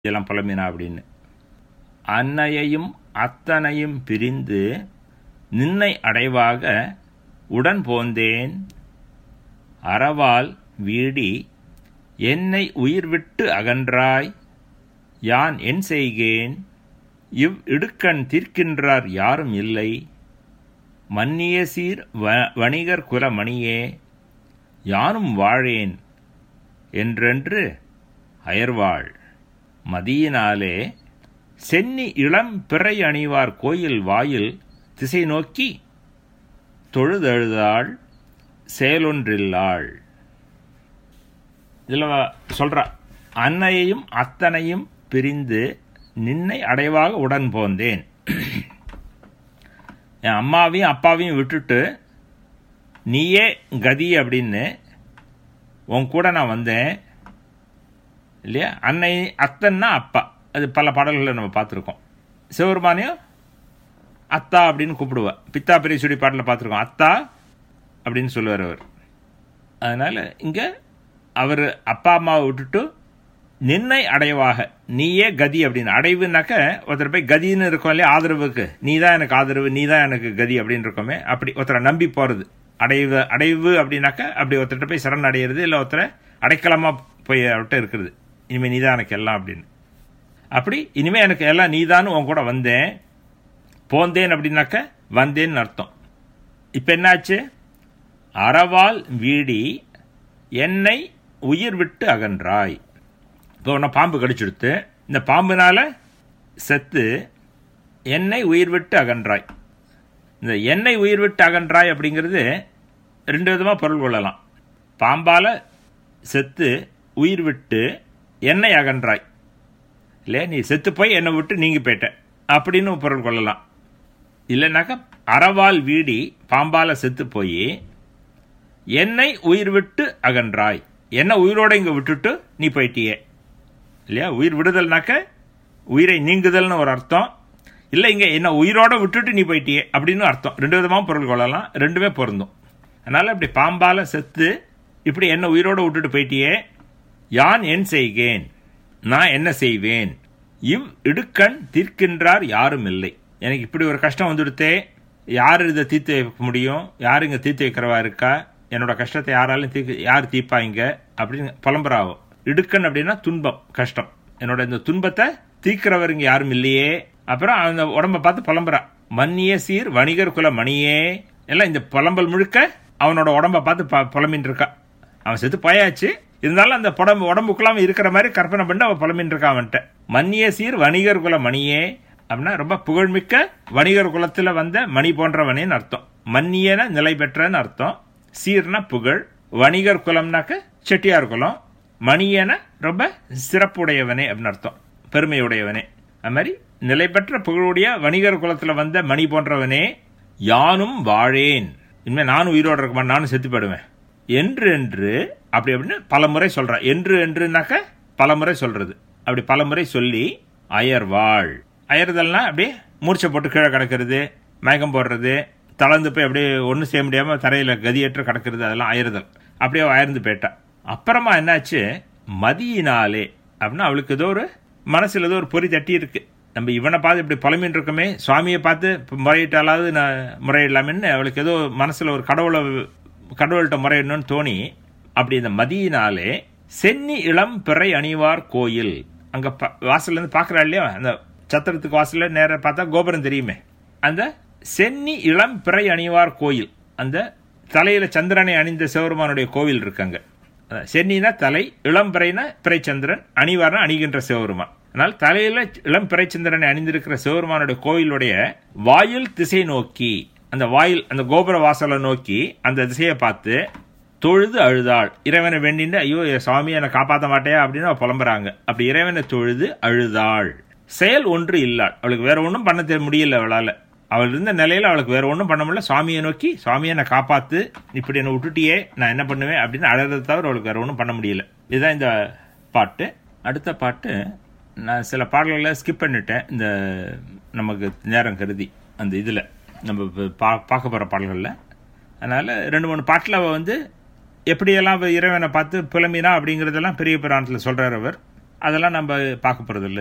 இதெல்லாம் புலம்பினா அப்படின்னு அன்னையையும் அத்தனையும் பிரிந்து நின்னை அடைவாக உடன் போந்தேன் அறவால் வீடி என்னை உயிர் விட்டு அகன்றாய் யான் என் செய்கேன் இவ் இடுக்கண் தீர்க்கின்றார் யாரும் இல்லை மன்னிய சீர் வ வணிகர் குலமணியே யானும் வாழேன் என்றென்று அயர்வாள் மதியினாலே சென்னி இளம் பிறை அணிவார் கோயில் வாயில் திசை நோக்கி தொழுதழுதாள் செயலொன்றில்லாள் இதில் சொல்றா அன்னையையும் அத்தனையும் பிரிந்து நின்னை அடைவாக உடன் போந்தேன் என் அம்மாவையும் அப்பாவையும் விட்டுட்டு நீயே கதி அப்படின்னு உன் கூட நான் வந்தேன் இல்லையா அன்னை அத்தன்னா அப்பா அது பல பாடல்களை நம்ம பார்த்துருக்கோம் சிவபெருமானையும் அத்தா அப்படின்னு கூப்பிடுவா பித்தா பெரிய சுடி பாட்டில் பார்த்துருக்கோம் அத்தா அப்படின்னு சொல்லுவார் அவர் அதனால் இங்கே அவர் அப்பா அம்மாவை விட்டுட்டு நின்னை அடைவாக நீயே கதி அப்படின்னு அடைவுனாக்க ஒருத்தர் போய் கதின்னு இருக்கோம் இல்லையா ஆதரவுக்கு நீ தான் எனக்கு ஆதரவு நீ தான் எனக்கு கதி அப்படின்னு இருக்கோமே அப்படி ஒருத்தரை நம்பி போகிறது அடைவு அடைவு அப்படின்னாக்க அப்படி ஒருத்தர்கிட்ட போய் சரண் அடையிறது இல்லை ஒருத்தரை அடைக்கலமாக போய் அவர்கிட்ட இருக்கிறது இனிமேல் நீ தான் எனக்கு எல்லாம் அப்படின்னு அப்படி இனிமேல் எனக்கு எல்லாம் நீ தான் உன் கூட வந்தேன் போந்தேன் அப்படின்னாக்க வந்தேன்னு அர்த்தம் இப்போ என்னாச்சு அறவால் வீடி என்னை உயிர் விட்டு அகன்றாய் இப்போ உன்னை பாம்பு கடிச்சுடுத்து இந்த பாம்புனால செத்து என்னை உயிர் விட்டு அகன்றாய் இந்த எண்ணெய் உயிர் விட்டு அகன்றாய் அப்படிங்கிறது ரெண்டு விதமாக பொருள் கொள்ளலாம் பாம்பால் செத்து உயிர் விட்டு எண்ணெய் அகன்றாய் இல்லையா நீ செத்து போய் என்னை விட்டு நீங்கி போயிட்ட அப்படின்னு பொருள் கொள்ளலாம் இல்லைனாக்கா அறவால் வீடி பாம்பால் செத்து போய் என்னை உயிர் விட்டு அகன்றாய் என்ன உயிரோட இங்கே விட்டுட்டு நீ போயிட்டியே இல்லையா உயிர் விடுதல்னாக்க உயிரை நீங்குதல்னு ஒரு அர்த்தம் இல்லை இங்கே என்ன உயிரோட விட்டுட்டு நீ போயிட்டியே அப்படின்னு அர்த்தம் ரெண்டு விதமாக பொருள் கொள்ளலாம் ரெண்டுமே பொருந்தும் அதனால் இப்படி பாம்பால் செத்து இப்படி என்ன உயிரோட விட்டுட்டு போயிட்டியே யான் என் செய்கேன் நான் என்ன செய்வேன் இவ் இடுக்கண் தீர்க்கின்றார் யாரும் இல்லை எனக்கு இப்படி ஒரு கஷ்டம் வந்துடுத்தே யார் இதை தீர்த்து வைக்க முடியும் யார் இங்கே தீர்த்து வைக்கிறவா இருக்கா என்னோட கஷ்டத்தை யாராலும் தீர்க்க யார் தீர்ப்பாங்க அப்படின்னு புலம்புறாவோ இடுக்கன் அப்படின்னா துன்பம் கஷ்டம் என்னோட இந்த துன்பத்தை தீர்க்கிறவர் இங்கே யாரும் இல்லையே அப்புறம் அந்த உடம்ப பார்த்து புலம்புறா மன்னிய சீர் வணிகர் குல மணியே எல்லாம் இந்த புலம்பல் முழுக்க அவனோட உடம்ப பார்த்து புலம்பின் இருக்கா அவன் செத்து போயாச்சு இருந்தாலும் அந்த புடம்பு உடம்புக்குள்ளாம இருக்கிற மாதிரி கற்பனை பண்ணி அவன் புலம்பின் இருக்கா அவன்கிட்ட மன்னிய சீர் வணிகர் குல மணியே அப்படின்னா ரொம்ப புகழ்மிக்க வணிகர் குலத்தில் வந்த மணி போன்றவனேன்னு அர்த்தம் மன்னியன நிலை பெற்றன்னு அர்த்தம் சீர்னா புகழ் வணிகர் குலம்னாக்க செட்டியார் குலம் மணியன ரொம்ப சிறப்புடையவனே அப்படின்னு அர்த்தம் பெருமையுடையவனே அது மாதிரி நிலை பெற்ற புகழுடைய வணிகர் குலத்தில் வந்த மணி போன்றவனே யானும் வாழேன் இனிமே நானும் உயிரோடு இருக்க நானும் செத்து போயிடுவேன் என்று என்று அப்படி அப்படின்னு பல முறை சொல்றான் என்று என்றுனாக்க பல முறை சொல்றது அப்படி பல முறை சொல்லி அயர்வாள் அயறுதல்னா அப்படியே மூர்ச்சை போட்டு கீழே கிடக்கிறது மயக்கம் போடுறது தளர்ந்து போய் அப்படியே ஒன்றும் செய்ய முடியாமல் தரையில் கதியற்று கிடக்கிறது அதெல்லாம் அயறுதல் அப்படியே அயர்ந்து போயிட்டா அப்புறமா என்னாச்சு மதியினாலே அப்படின்னா அவளுக்கு ஏதோ ஒரு மனசில் ஏதோ ஒரு பொறி தட்டி இருக்கு நம்ம இவனை பார்த்து இப்படி புலமின் இருக்கமே சுவாமியை பார்த்து முறையிட்டாலாவது நான் முறையிடலாமேன்னு அவளுக்கு ஏதோ மனசில் ஒரு கடவுளை கடவுள்கிட்ட முறையிடணும்னு தோணி அப்படி இந்த மதியினாலே சென்னி இளம் பிறை அணிவார் கோயில் அங்கே வாசல்லேருந்து பார்க்குறா இல்லையா அந்த சத்திரத்துக்கு வாசலில் நேராக பார்த்தா கோபுரம் தெரியுமே அந்த சென்னி இளம் பிறை அணிவார் கோயில் அந்த தலையில சந்திரனை அணிந்த சிவபெருமானுடைய கோவில் இருக்காங்க சென்னினா தலை இளம் பிறைனா பிறைச்சந்திரன் அணிவார்னா அணிகின்ற சிவபெருமான் அதனால் தலையில இளம் பிறைச்சந்திரனை அணிந்திருக்கிற சிவபெருமானுடைய கோயிலுடைய வாயில் திசை நோக்கி அந்த வாயில் அந்த கோபுர வாசலை நோக்கி அந்த திசையை பார்த்து தொழுது அழுதாள் இறைவனை வேண்டின்னு ஐயோ சுவாமி என்னை காப்பாற்ற மாட்டேயா அப்படின்னு புலம்புறாங்க அப்படி இறைவனை தொழுது அழுதாள் செயல் ஒன்று இல்லாள் அவளுக்கு வேற ஒன்றும் பண்ண முடியல அவளால் அவள் இருந்த நிலையில் அவளுக்கு வேற ஒன்றும் பண்ண முடியல சுவாமியை நோக்கி சுவாமியை என்னை காப்பாத்து இப்படி என்னை விட்டுட்டியே நான் என்ன பண்ணுவேன் அப்படின்னு அழகிறத தவிர அவளுக்கு வேற ஒன்றும் பண்ண முடியல இதுதான் இந்த பாட்டு அடுத்த பாட்டு நான் சில பாடல்களை ஸ்கிப் பண்ணிட்டேன் இந்த நமக்கு நேரம் கருதி அந்த இதில் நம்ம பா பார்க்க போகிற பாடல்களில் அதனால் ரெண்டு மூணு பாட்டில் அவள் வந்து எப்படியெல்லாம் இறைவனை பார்த்து புலம்பினா அப்படிங்கிறதெல்லாம் பெரிய புராணத்தில் சொல்கிறார் அவர் அதெல்லாம் நம்ம பார்க்க போகிறது இல்லை